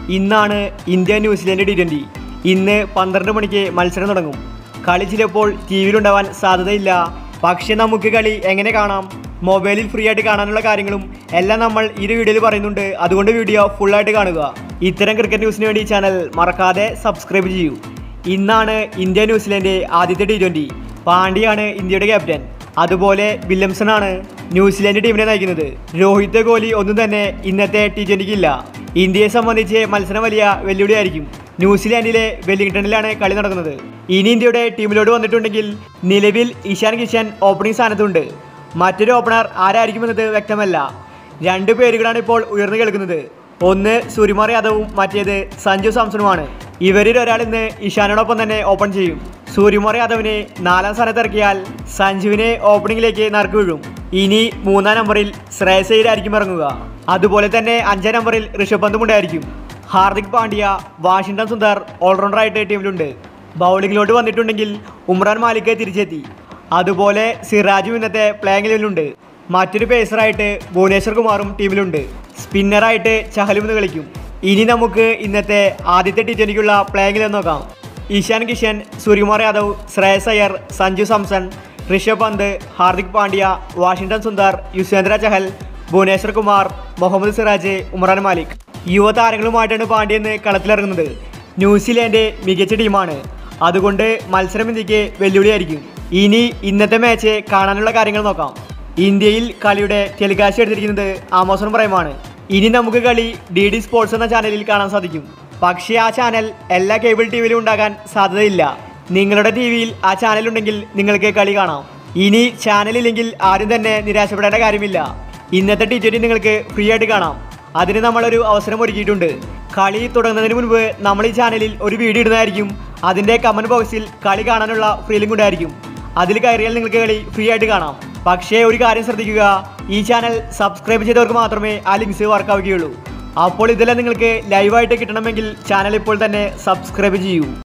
ഇന്നാണ് India New Zealand T twenty ഇന്ന് പന്ത്രണ്ട് മണിക്ക് മത്സരം തുടങ്ങും കളി ചിലപ്പോൾ ടി വിയിലുണ്ടാവാൻ സാധ്യതയില്ല പക്ഷേ നമുക്ക് കളി എങ്ങനെ കാണാം മൊബൈലിൽ ഫ്രീ ആയിട്ട് കാണാനുള്ള കാര്യങ്ങളും എല്ലാം നമ്മൾ ഈ ഒരു വീഡിയോയിൽ പറയുന്നുണ്ട് അതുകൊണ്ട് വീഡിയോ ഫുള്ളായിട്ട് കാണുക ഇത്തരം ക്രിക്കറ്റ് ന്യൂസിന് വേണ്ടി ഈ ചാനൽ മറക്കാതെ സബ്സ്ക്രൈബ് ചെയ്യൂ ഇന്നാണ് ഇന്ത്യ ന്യൂസിലൻഡ് ആദ്യത്തെ ടി ട്വൻ്റി പാണ്ഡ്യയാണ് ഇന്ത്യയുടെ ക്യാപ്റ്റൻ അതുപോലെ വില്യംസൺ ആണ് ന്യൂസിലാൻഡ് ടീമിനെ നയിക്കുന്നത് രോഹിത് കോഹ്ലി ഒന്നും തന്നെ ഇന്നത്തെ ടി ട്വൻ്റിക്ക് ഇല്ല ഇന്ത്യയെ സംബന്ധിച്ച് മത്സരം വലിയ വെല്ലുവിളിയായിരിക്കും ന്യൂസിലാൻഡിലെ വെല്ലിംഗ്ടണിലാണ് കളി നടക്കുന്നത് ഇനി ഇന്ത്യയുടെ ടീമിലോട്ട് വന്നിട്ടുണ്ടെങ്കിൽ നിലവിൽ ഇഷാൻ കിഷൻ ഓപ്പണിംഗ് സ്ഥാനത്തുണ്ട് മറ്റൊരു ഓപ്പണർ ആരായിരിക്കുമെന്നത് വ്യക്തമല്ല രണ്ട് പേരുകളാണ് ഇപ്പോൾ ഉയർന്നു കേൾക്കുന്നത് ഒന്ന് സൂര്യകുമാർ യാദവും മറ്റേത് സഞ്ജു സാംസണുമാണ് ഇവരിൽ ഒരാൾ ഇന്ന് ഇഷാനോടൊപ്പം തന്നെ ഓപ്പൺ ചെയ്യും സൂര്യകുമാർ യാദവിനെ നാലാം സ്ഥാനത്ത് ഇറക്കിയാൽ സഞ്ജുവിനെ ഓപ്പണിംഗിലേക്ക് നറുക്ക് വീഴും ഇനി മൂന്നാം നമ്പറിൽ ശ്രേയസ് അയ്യരായിരിക്കും ഇറങ്ങുക അതുപോലെ തന്നെ അഞ്ചാം നമ്പറിൽ ഋഷഭ് പന്തും ഉണ്ടായിരിക്കും ഹാർദിക് പാണ്ഡ്യ വാഷിംഗ്ടൺ സുന്ദർ ഓൾറൗണ്ടറായിട്ട് ടീമിലുണ്ട് ബൗളിങ്ങിലോട്ട് വന്നിട്ടുണ്ടെങ്കിൽ ഉമ്രാൻ മാലിക് തിരിച്ചെത്തി അതുപോലെ സിറാജും ഇന്നത്തെ പ്ലേയിങ് ലെവലിലുണ്ട് മറ്റൊരു പേസറായിട്ട് ഭുവനേശ്വർ കുമാറും ടീമിലുണ്ട് സ്പിന്നറായിട്ട് ചഹലും ഇന്ന് കളിക്കും ഇനി നമുക്ക് ഇന്നത്തെ ആദ്യത്തെ ടി ട്വൻ്റിക്കുള്ള പ്ലേയിങ് ലെവൽ നോക്കാം ഇഷാൻ കിഷൻ സൂര്യകുമാർ യാദവ് ശ്രേയസ് അയ്യർ സഞ്ജു സാംസൺ ഋഷഭ് പന്ത് ഹാർദിക് പാണ്ഡ്യ വാഷിംഗ്ടൺ സുന്ദർ യുസ്വേന്ദ്ര ചഹൽ ഭുവനേശ്വർ കുമാർ മുഹമ്മദ് സിറാജ് ഉമ്രാൻ മാലിക് യുവതാരങ്ങളുമായിട്ടാണ് പാണ്ഡ്യ ഇന്ന് കളത്തിലിറങ്ങുന്നത് ന്യൂസിലാൻഡ് മികച്ച ടീമാണ് അതുകൊണ്ട് മത്സരം ഇന്ത്യക്ക് വെല്ലുവിളിയായിരിക്കും ഇനി ഇന്നത്തെ മാച്ച് കാണാനുള്ള കാര്യങ്ങൾ നോക്കാം ഇന്ത്യയിൽ കളിയുടെ ടെലികാസ്റ്റ് എടുത്തിരിക്കുന്നത് ആമസോൺ പ്രൈമാണ് ഇനി നമുക്ക് കളി ഡി ഡി സ്പോർട്സ് എന്ന ചാനലിൽ കാണാൻ സാധിക്കും പക്ഷേ ആ ചാനൽ എല്ലാ കേബിൾ ടി വിയിലും ഉണ്ടാകാൻ സാധ്യതയില്ല നിങ്ങളുടെ ടി വിയിൽ ആ ചാനൽ ഉണ്ടെങ്കിൽ നിങ്ങൾക്ക് കളി കാണാം ഇനി ചാനലില്ലെങ്കിൽ ആരും തന്നെ നിരാശപ്പെടേണ്ട കാര്യമില്ല ഇന്നത്തെ ടി ട്വൻ്റി നിങ്ങൾക്ക് ഫ്രീ ആയിട്ട് കാണാം അതിന് നമ്മളൊരു അവസരം ഒരുക്കിയിട്ടുണ്ട് കളി തുടങ്ങുന്നതിന് മുൻപ് നമ്മൾ ഈ ചാനലിൽ ഒരു വീഡിയോ ഇടുന്നതായിരിക്കും അതിൻ്റെ കമൻറ്റ് ബോക്സിൽ കളി കാണാനുള്ള ഫ്രീ ലിങ്ക് ഉണ്ടായിരിക്കും അതിൽ കയറിയാൽ നിങ്ങൾക്ക് കളി ഫ്രീ ആയിട്ട് കാണാം പക്ഷേ ഒരു കാര്യം ശ്രദ്ധിക്കുക ഈ ചാനൽ സബ്സ്ക്രൈബ് ചെയ്തവർക്ക് മാത്രമേ ആ ലിങ്ക്സ് വർക്കാവുകയുള്ളൂ അപ്പോൾ ഇതെല്ലാം നിങ്ങൾക്ക് ലൈവായിട്ട് കിട്ടണമെങ്കിൽ ചാനൽ ഇപ്പോൾ തന്നെ സബ്സ്ക്രൈബ് ചെയ്യൂ